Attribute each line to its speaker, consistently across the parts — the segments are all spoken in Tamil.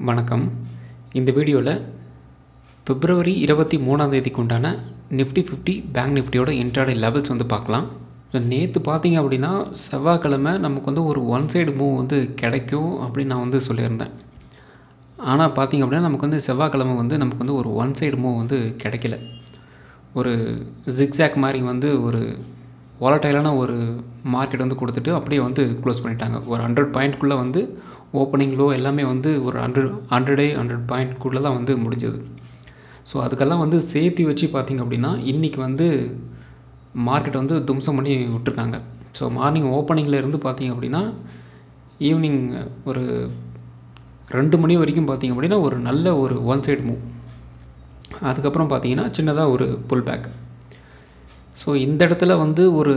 Speaker 1: வணக்கம் இந்த வீடியோவில் பிப்ரவரி இருபத்தி மூணாம் தேதிக்கு உண்டான நிஃப்டி ஃபிஃப்டி பேங்க் நிஃப்டியோட இன்ட்ராடே லெவல்ஸ் வந்து பார்க்கலாம் நேற்று பார்த்தீங்க அப்படின்னா செவ்வாய்க்கிழமை நமக்கு வந்து ஒரு ஒன் சைடு மூவ் வந்து கிடைக்கும் அப்படின்னு நான் வந்து சொல்லியிருந்தேன் ஆனால் பார்த்தீங்க அப்படின்னா நமக்கு வந்து செவ்வாய்க்கிழமை வந்து நமக்கு வந்து ஒரு ஒன் சைடு மூவ் வந்து கிடைக்கல ஒரு ஜிக்ஸாக் மாதிரி வந்து ஒரு வாலட்டைலான ஒரு மார்க்கெட் வந்து கொடுத்துட்டு அப்படியே வந்து க்ளோஸ் பண்ணிட்டாங்க ஒரு ஹண்ட்ரட் பாயிண்ட்குள்ளே வந்து ஓப்பனிங் லோ எல்லாமே வந்து ஒரு ஹண்ட்ரட் ஹண்ட்ரடே ஹண்ட்ரட் பாயிண்ட்குள்ளே தான் வந்து முடிஞ்சது ஸோ அதுக்கெல்லாம் வந்து சேர்த்து வச்சு பார்த்திங்க அப்படின்னா இன்றைக்கி வந்து மார்க்கெட் வந்து தும்சம் பண்ணி விட்டுருக்காங்க ஸோ மார்னிங் ஓப்பனிங்கில் இருந்து பார்த்திங்க அப்படின்னா ஈவினிங் ஒரு ரெண்டு மணி வரைக்கும் பார்த்திங்க அப்படின்னா ஒரு நல்ல ஒரு ஒன் சைடு மூவ் அதுக்கப்புறம் பார்த்தீங்கன்னா சின்னதாக ஒரு புல் பேக் ஸோ இந்த இடத்துல வந்து ஒரு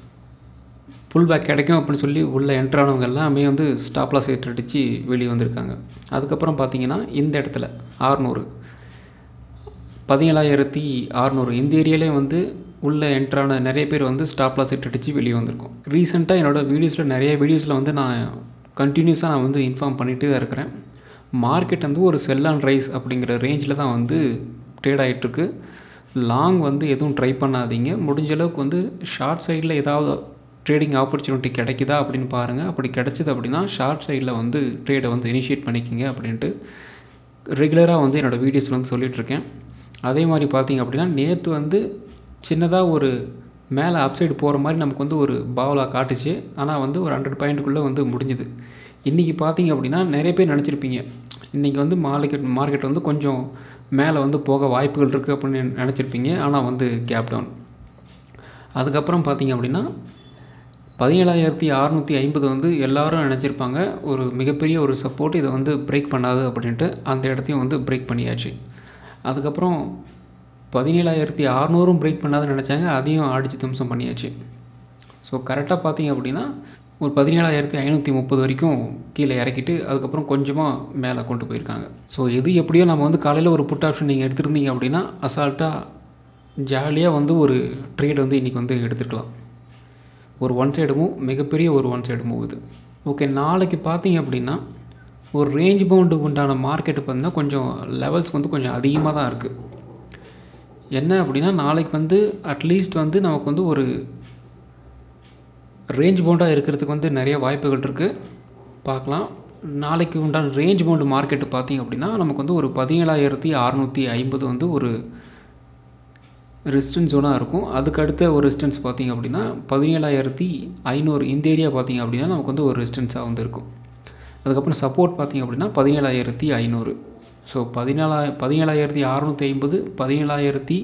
Speaker 1: புல் பேக் கிடைக்கும் அப்படின்னு சொல்லி உள்ளே என்ட்ரானவங்க எல்லாமே வந்து ஸ்டாப் லாஸ் ரேட் அடித்து வெளியே வந்திருக்காங்க அதுக்கப்புறம் பார்த்தீங்கன்னா இந்த இடத்துல ஆறுநூறு பதினேழாயிரத்தி அறநூறு இந்த ஏரியாலே வந்து உள்ளே என்ட்ரான நிறைய பேர் வந்து ஸ்டாப் லாஸ் ரேட் அடித்து வெளியே வந்திருக்கோம் ரீசெண்டாக என்னோடய வீடியோஸில் நிறைய வீடியோஸில் வந்து நான் கண்டினியூஸாக நான் வந்து இன்ஃபார்ம் பண்ணிகிட்டே தான் இருக்கிறேன் மார்க்கெட் வந்து ஒரு செல் அண்ட் ரைஸ் அப்படிங்கிற ரேஞ்சில் தான் வந்து ட்ரேட் ஆகிட்டுருக்கு லாங் வந்து எதுவும் ட்ரை பண்ணாதீங்க முடிஞ்ச அளவுக்கு வந்து ஷார்ட் சைடில் ஏதாவது ட்ரேடிங் ஆப்பர்ச்சுனிட்டி கிடைக்குதா அப்படின்னு பாருங்கள் அப்படி கிடச்சிது அப்படின்னா ஷார்ட் சைடில் வந்து ட்ரேடை வந்து இனிஷியேட் பண்ணிக்கிங்க அப்படின்ட்டு ரெகுலராக வந்து என்னோடய வீடியோஸில் வந்து சொல்லிகிட்ருக்கேன் அதே மாதிரி பார்த்திங்க அப்படின்னா நேற்று வந்து சின்னதாக ஒரு மேலே அப்சைடு போகிற மாதிரி நமக்கு வந்து ஒரு பாவலாக காட்டுச்சு ஆனால் வந்து ஒரு ஹண்ட்ரட் பாயிண்ட்டுக்குள்ளே வந்து முடிஞ்சுது இன்றைக்கி பார்த்திங்க அப்படின்னா நிறைய பேர் நினச்சிருப்பீங்க இன்றைக்கி வந்து மார்க்கெட் மார்க்கெட் வந்து கொஞ்சம் மேலே வந்து போக வாய்ப்புகள் இருக்குது அப்படின்னு நினச்சிருப்பீங்க ஆனால் வந்து கேப் டவுன் அதுக்கப்புறம் பார்த்திங்க அப்படின்னா பதினேழாயிரத்தி அறநூற்றி ஐம்பது வந்து எல்லோரும் நினச்சிருப்பாங்க ஒரு மிகப்பெரிய ஒரு சப்போர்ட் இதை வந்து பிரேக் பண்ணாது அப்படின்ட்டு அந்த இடத்தையும் வந்து பிரேக் பண்ணியாச்சு அதுக்கப்புறம் பதினேழாயிரத்தி அறநூறும் பிரேக் பண்ணாதுன்னு நினச்சாங்க அதையும் அடித்து தும்சம் பண்ணியாச்சு ஸோ கரெக்டாக பார்த்தீங்க அப்படின்னா ஒரு பதினேழாயிரத்தி ஐநூற்றி முப்பது வரைக்கும் கீழே இறக்கிட்டு அதுக்கப்புறம் கொஞ்சமாக மேலே கொண்டு போயிருக்காங்க ஸோ எது எப்படியோ நம்ம வந்து காலையில் ஒரு புட் ஆப்ஷன் நீங்கள் எடுத்துருந்தீங்க அப்படின்னா அசால்ட்டாக ஜாலியாக வந்து ஒரு ட்ரேட் வந்து இன்றைக்கி வந்து எடுத்துக்கலாம் ஒரு ஒன் சைடு மூவ் மிகப்பெரிய ஒரு ஒன் சைடு மூவ் இது ஓகே நாளைக்கு பார்த்தீங்க அப்படின்னா ஒரு ரேஞ்ச் பவுண்டுக்கு உண்டான மார்க்கெட்டு பார்த்தீங்கன்னா கொஞ்சம் லெவல்ஸ் வந்து கொஞ்சம் அதிகமாக தான் இருக்குது என்ன அப்படின்னா நாளைக்கு வந்து அட்லீஸ்ட் வந்து நமக்கு வந்து ஒரு ரேஞ்ச் பவுண்டாக இருக்கிறதுக்கு வந்து நிறைய வாய்ப்புகள் இருக்குது பார்க்கலாம் நாளைக்கு உண்டான ரேஞ்ச் பவுண்டு மார்க்கெட்டு பார்த்திங்க அப்படின்னா நமக்கு வந்து ஒரு பதினேழாயிரத்தி அறநூற்றி ஐம்பது வந்து ஒரு ரெசிஸ்டன்ஸ் ஜோனாக இருக்கும் அதுக்கு அடுத்த ஒரு ரெசிஸ்டன்ஸ் பார்த்திங்க அப்படின்னா பதினேழாயிரத்தி ஐநூறு இந்த ஏரியா பார்த்திங்க அப்படின்னா நமக்கு வந்து ஒரு ரெசிஸ்டன்ஸாக வந்து இருக்கும் அதுக்கப்புறம் சப்போர்ட் பார்த்திங்க அப்படின்னா பதினேழாயிரத்தி ஐநூறு ஸோ பதினேழா பதினேழாயிரத்தி அறநூற்றி ஐம்பது பதினேழாயிரத்தி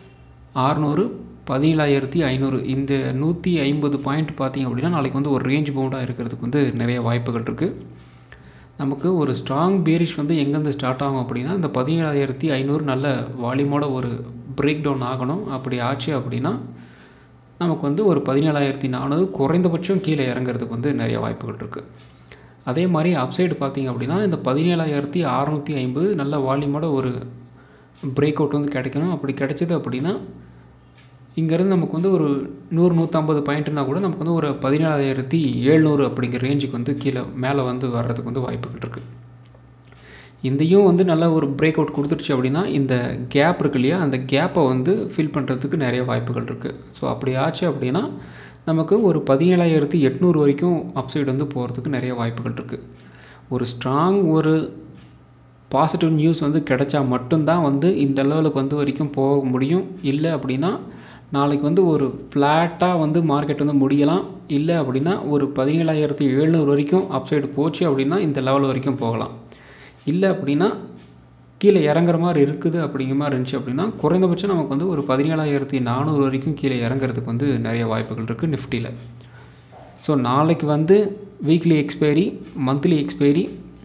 Speaker 1: அறநூறு பதினேழாயிரத்தி ஐநூறு இந்த நூற்றி ஐம்பது பாயிண்ட் பார்த்திங்க அப்படின்னா நாளைக்கு வந்து ஒரு ரேஞ்ச் பவுண்டாக இருக்கிறதுக்கு வந்து நிறைய வாய்ப்புகள் இருக்குது நமக்கு ஒரு ஸ்ட்ராங் பேரிஷ் வந்து எங்கேருந்து ஸ்டார்ட் ஆகும் அப்படின்னா இந்த பதினேழாயிரத்தி ஐநூறு நல்ல வால்யூமோட ஒரு பிரேக் டவுன் ஆகணும் அப்படி ஆச்சு அப்படின்னா நமக்கு வந்து ஒரு பதினேழாயிரத்தி நானூறு குறைந்தபட்சம் கீழே இறங்குறதுக்கு வந்து நிறைய வாய்ப்புகள் இருக்குது அதே மாதிரி அப்சைடு பார்த்திங்க அப்படின்னா இந்த பதினேழாயிரத்தி அறநூற்றி ஐம்பது நல்ல வால்யூமோட ஒரு பிரேக் அவுட் வந்து கிடைக்கணும் அப்படி கிடைச்சிது அப்படின்னா இங்கேருந்து நமக்கு வந்து ஒரு நூறு நூற்றம்பது பாயிண்ட்னா கூட நமக்கு வந்து ஒரு பதினேழாயிரத்தி எழுநூறு அப்படிங்கிற ரேஞ்சுக்கு வந்து கீழே மேலே வந்து வர்றதுக்கு வந்து வாய்ப்புகள் இருக்குது இந்தையும் வந்து நல்ல ஒரு பிரேக் அவுட் கொடுத்துருச்சு அப்படின்னா இந்த கேப் இருக்கு இல்லையா அந்த கேப்பை வந்து ஃபில் பண்ணுறதுக்கு நிறைய வாய்ப்புகள் இருக்குது ஸோ அப்படி ஆச்சு அப்படின்னா நமக்கு ஒரு பதினேழாயிரத்தி எட்நூறு வரைக்கும் அப்சைடு வந்து போகிறதுக்கு நிறைய வாய்ப்புகள் இருக்குது ஒரு ஸ்ட்ராங் ஒரு பாசிட்டிவ் நியூஸ் வந்து கிடைச்சா மட்டும்தான் வந்து இந்த லெவலுக்கு வந்து வரைக்கும் போக முடியும் இல்லை அப்படின்னா நாளைக்கு வந்து ஒரு ஃப்ளாட்டாக வந்து மார்க்கெட் வந்து முடியலாம் இல்லை அப்படின்னா ஒரு பதினேழாயிரத்தி எழுநூறு வரைக்கும் அப்சைடு போச்சு அப்படின்னா இந்த லெவல் வரைக்கும் போகலாம் இல்லை அப்படின்னா கீழே இறங்குற மாதிரி இருக்குது அப்படிங்கிற மாதிரி இருந்துச்சு அப்படின்னா குறைந்தபட்சம் நமக்கு வந்து ஒரு பதினேழாயிரத்தி நானூறு வரைக்கும் கீழே இறங்குறதுக்கு வந்து நிறைய வாய்ப்புகள் இருக்குது நிஃப்டியில் ஸோ நாளைக்கு வந்து weekly expiry monthly expiry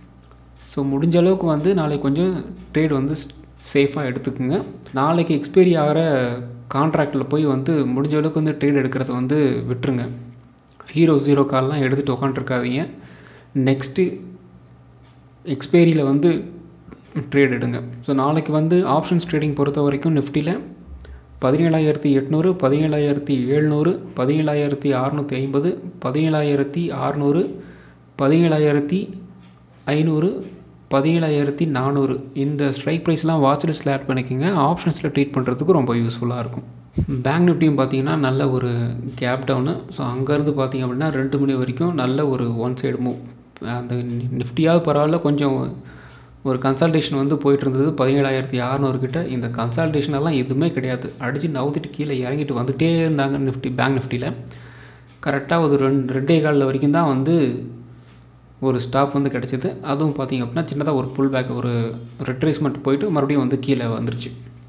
Speaker 1: so முடிஞ்ச அளவுக்கு வந்து நாளைக்கு கொஞ்சம் ட்ரேட் வந்து சேஃபாக எடுத்துக்கோங்க நாளைக்கு எக்ஸ்பைரி ஆகிற கான்ட்ராக்டில் போய் வந்து முடிஞ்ச அளவுக்கு வந்து ட்ரேட் எடுக்கிறத வந்து விட்டுருங்க ஹீரோ ஜீரோ கால்லாம் எடுத்துகிட்டு உக்காண்ட்ருக்காதீங்க நெக்ஸ்ட்டு எக்ஸ்பைரியில் வந்து ட்ரேட் எடுங்க ஸோ நாளைக்கு வந்து ஆப்ஷன்ஸ் ட்ரேடிங் பொறுத்த வரைக்கும் நிஃப்டியில் பதினேழாயிரத்தி எட்நூறு பதினேழாயிரத்தி எழுநூறு பதினேழாயிரத்தி அறநூற்றி ஐம்பது பதினேழாயிரத்தி அறநூறு பதினேழாயிரத்தி ஐநூறு பதினேழாயிரத்தி நானூறு இந்த ஸ்ட்ரைக் ப்ரைஸ்லாம் வாட்ச் லிஸ்ட்டில் ஆட் பண்ணிக்கோங்க ஆப்ஷன்ஸில் ட்ரீட் பண்ணுறதுக்கு ரொம்ப யூஸ்ஃபுல்லாக இருக்கும் பேங்க் நிஃப்டியும் பார்த்தீங்கன்னா நல்ல ஒரு கேப் டவுனு ஸோ அங்கேருந்து பார்த்தீங்க அப்படின்னா ரெண்டு மணி வரைக்கும் நல்ல ஒரு ஒன் சைடு மூவ் அந்த நிஃப்டியாவது பரவாயில்ல கொஞ்சம் ஒரு கன்சல்டேஷன் வந்து போயிட்டு இருந்தது பதினேழாயிரத்தி அறநூறு கிட்ட இந்த கன்சல்டேஷன் எல்லாம் எதுவுமே கிடையாது அடித்து நவுத்திட்டு கீழே இறங்கிட்டு வந்துகிட்டே இருந்தாங்க நிஃப்டி பேங்க் நிஃப்டியில் கரெக்டாக ஒரு ரெண்டு ரெண்டே காலில் வரைக்கும் தான் வந்து ஒரு ஸ்டாப் வந்து கிடச்சிது அதுவும் பார்த்திங்க அப்படின்னா சின்னதாக ஒரு புல் பேக் ஒரு ரிட்ரேஸ்மெண்ட் போயிட்டு மறுபடியும் வந்து கீழே வந்துருச்சு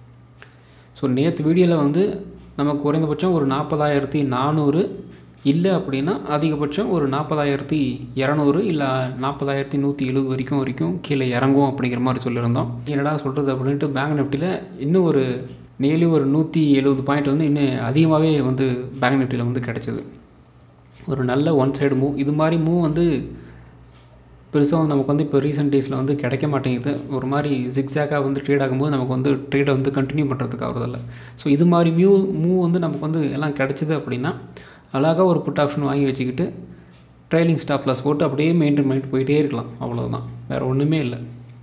Speaker 1: ஸோ நேற்று வீடியோவில் வந்து நமக்கு குறைந்தபட்சம் ஒரு நாற்பதாயிரத்தி நானூறு இல்லை அப்படின்னா அதிகபட்சம் ஒரு நாற்பதாயிரத்தி இரநூறு இல்லை நாற்பதாயிரத்தி நூற்றி எழுபது வரைக்கும் வரைக்கும் கீழே இறங்கும் அப்படிங்கிற மாதிரி சொல்லியிருந்தோம் என்னடா சொல்கிறது அப்படின்ட்டு பேங்க் நிஃப்டியில் இன்னும் ஒரு நியர்லி ஒரு நூற்றி எழுபது பாயிண்ட் வந்து இன்னும் அதிகமாகவே வந்து பேங்க் நிஃப்டியில் வந்து கிடச்சிது ஒரு நல்ல ஒன் சைடு மூவ் இது மாதிரி மூவ் வந்து பெருசாக நமக்கு வந்து இப்போ ரீசெண்ட் டேஸில் வந்து கிடைக்க மாட்டேங்குது ஒரு மாதிரி ஜிக்ஸாக்காக வந்து ட்ரேட் ஆகும்போது நமக்கு வந்து ட்ரேடை வந்து கண்டினியூ பண்ணுறதுக்கு ஆகிறதில்ல ஸோ இது மாதிரி மியூ மூவ் வந்து நமக்கு வந்து எல்லாம் கிடச்சிது அப்படின்னா அழகாக ஒரு புட் ஆப்ஷன் வாங்கி வச்சுக்கிட்டு ட்ரைலிங் ஸ்டாப் லாஸ் போட்டு அப்படியே மெயின்டைன் பண்ணிட்டு போயிட்டே இருக்கலாம் அவ்வளோதான் வேறு ஒன்றுமே இல்லை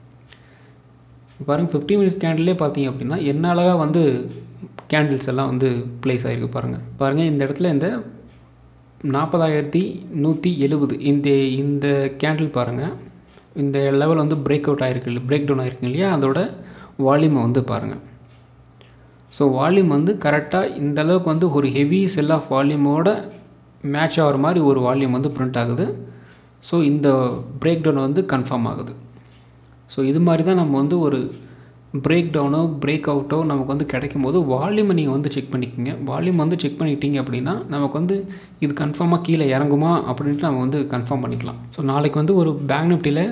Speaker 1: பாருங்கள் ஃபிஃப்டி மினிட்ஸ் கேண்டிலே பார்த்தீங்க அப்படின்னா என்ன அழகாக வந்து கேண்டில்ஸ் எல்லாம் வந்து ப்ளேஸ் ஆகிருக்கு பாருங்கள் பாருங்கள் இந்த இடத்துல இந்த நாற்பதாயிரத்தி நூற்றி எழுபது இந்த இந்த கேண்டில் பாருங்கள் இந்த லெவல் வந்து பிரேக் அவுட் ஆகிருக்கு பிரேக் டவுன் ஆகிருக்கு இல்லையா அதோட வால்யூமை வந்து பாருங்கள் ஸோ வால்யூம் வந்து கரெக்டாக இந்த அளவுக்கு வந்து ஒரு ஹெவி செல் ஆஃப் வால்யூமோட மேட்ச் ஆகிற மாதிரி ஒரு வால்யூம் வந்து பிரிண்ட் ஆகுது ஸோ இந்த பிரேக் டவுன் வந்து கன்ஃபார்ம் ஆகுது ஸோ இது மாதிரி தான் நம்ம வந்து ஒரு பிரேக் டவுனோ பிரேக் அவுட்டோ நமக்கு வந்து கிடைக்கும் போது வால்யூமை நீங்கள் வந்து செக் பண்ணிக்கோங்க வால்யூம் வந்து செக் பண்ணிட்டீங்க அப்படின்னா நமக்கு வந்து இது கன்ஃபார்மாக கீழே இறங்குமா அப்படின்ட்டு நம்ம வந்து கன்ஃபார்ம் பண்ணிக்கலாம் ஸோ நாளைக்கு வந்து ஒரு பேங்க் நிஃப்டியில்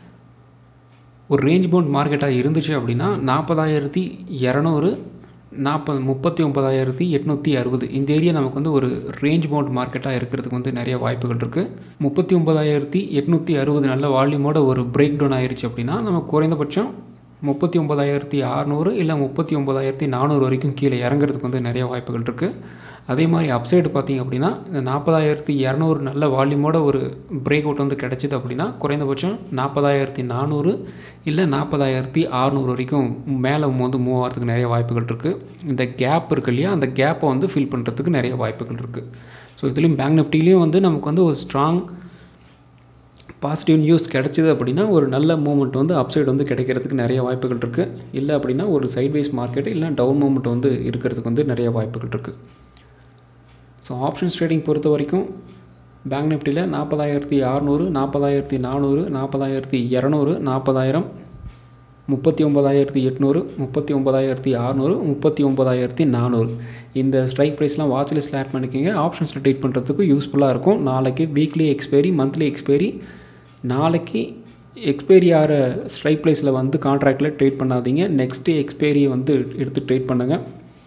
Speaker 1: ஒரு ரேஞ்ச் பவுண்ட் மார்க்கெட்டாக இருந்துச்சு அப்படின்னா நாற்பதாயிரத்தி இரநூறு நாற்பது முப்பத்தி ஒம்பதாயிரத்தி எட்நூற்றி அறுபது இந்த ஏரியா நமக்கு வந்து ஒரு ரேஞ்ச் பவுண்ட் மார்க்கெட்டாக இருக்கிறதுக்கு வந்து நிறைய வாய்ப்புகள் இருக்குது முப்பத்தி ஒம்பதாயிரத்தி எட்நூற்றி அறுபது நல்ல வால்யூமோட ஒரு பிரேக் டவுன் ஆயிருச்சு அப்படின்னா நமக்கு குறைந்தபட்சம் முப்பத்தி ஒம்பதாயிரத்தி அறநூறு இல்லை முப்பத்தி ஒம்பதாயிரத்தி நானூறு வரைக்கும் கீழே இறங்குறதுக்கு வந்து நிறைய வாய்ப்புகள் இருக்குது அதே மாதிரி அப்சைடு பார்த்திங்க அப்படின்னா இந்த நாற்பதாயிரத்தி இரநூறு நல்ல வால்யூமோட ஒரு பிரேக் அவுட் வந்து கிடச்சிது அப்படின்னா குறைந்தபட்சம் நாற்பதாயிரத்தி நானூறு இல்லை நாற்பதாயிரத்தி அறநூறு வரைக்கும் மேலே வந்து மூவ் ஆகிறதுக்கு நிறைய வாய்ப்புகள் இருக்குது இந்த கேப் இருக்கு இல்லையா அந்த கேப்பை வந்து ஃபில் பண்ணுறதுக்கு நிறைய வாய்ப்புகள் இருக்குது ஸோ இதுலேயும் பேங்க் நிஃப்டிலையும் வந்து நமக்கு வந்து ஒரு ஸ்ட்ராங் பாசிட்டிவ் நியூஸ் கிடச்சிது அப்படின்னா ஒரு நல்ல மூமெண்ட் வந்து அப்சைடு வந்து கிடைக்கிறதுக்கு நிறைய வாய்ப்புகள் இருக்குது இல்லை அப்படின்னா ஒரு சைட்வைஸ் மார்க்கெட் இல்லை டவுன் மூமெண்ட் வந்து இருக்கிறதுக்கு வந்து நிறைய வாய்ப்புகள் இருக்குது ஸோ ஆப்ஷன்ஸ் ட்ரேடிங் பொறுத்த வரைக்கும் பேங்க் நிஃப்டியில் நாற்பதாயிரத்தி அறநூறு நாற்பதாயிரத்தி நானூறு நாற்பதாயிரத்தி இரநூறு நாற்பதாயிரம் முப்பத்தி ஒம்பதாயிரத்தி எட்நூறு முப்பத்தி ஒம்பதாயிரத்தி அறநூறு முப்பத்தி ஒம்பதாயிரத்தி நானூறு இந்த ஸ்ட்ரைக் ப்ரைஸ்லாம் வாட்ச் லிஸ்ட்டில் ஆட் பண்ணிக்கோங்க ஆப்ஷன்ஸில் ட்ரேட் பண்ணுறதுக்கு யூஸ்ஃபுல்லாக இருக்கும் நாளைக்கு வீக்லி எக்ஸ்பைரி மந்த்லி எக்ஸ்பைரி நாளைக்கு எக்ஸ்பைரி ஆகிற ஸ்ட்ரைக் ப்ரைஸில் வந்து கான்ட்ராக்டில் ட்ரேட் பண்ணாதீங்க நெக்ஸ்ட்டு எக்ஸ்பைரியை வந்து எடுத்து ட்ரேட் பண்ணுங்கள்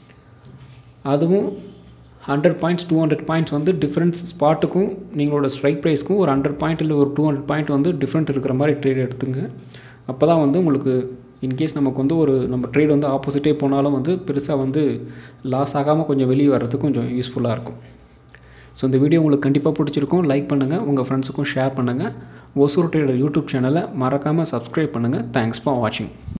Speaker 1: அதுவும் hundred points two hundred points வந்து டிஃப்ரென்ஸ் ஸ்பாட்டுக்கும் நீங்களோட ஸ்ட்ரைக் ப்ரைஸ்க்கும் ஒரு ஹண்ட்ரட் பாயிண்ட் இல்லை ஒரு டூ ஹண்ட்ரட் பாயிண்ட் வந்து டிஃப்ரெண்ட் இருக்கிற மாதிரி ட்ரேட் எடுத்துங்க அப்போ தான் வந்து உங்களுக்கு இன்கேஸ் நமக்கு வந்து ஒரு நம்ம ட்ரேட் வந்து ஆப்போசிட்டே போனாலும் வந்து பெருசாக வந்து லாஸ் ஆகாமல் கொஞ்சம் வெளியே வர்றதுக்கு கொஞ்சம் யூஸ்ஃபுல்லாக இருக்கும் ஸோ இந்த வீடியோ உங்களுக்கு கண்டிப்பாக பிடிச்சிருக்கும் லைக் பண்ணுங்கள் உங்கள் ஃப்ரெண்ட்ஸுக்கும் ஷேர் பண்ணுங்கள் ஒசூர் ட்ரேடர் யூடியூப் சேனலை மறக்காமல் சப்ஸ்கிரைப் பண்ணுங்கள் தேங்க்ஸ் ஃபார் வாட்சிங்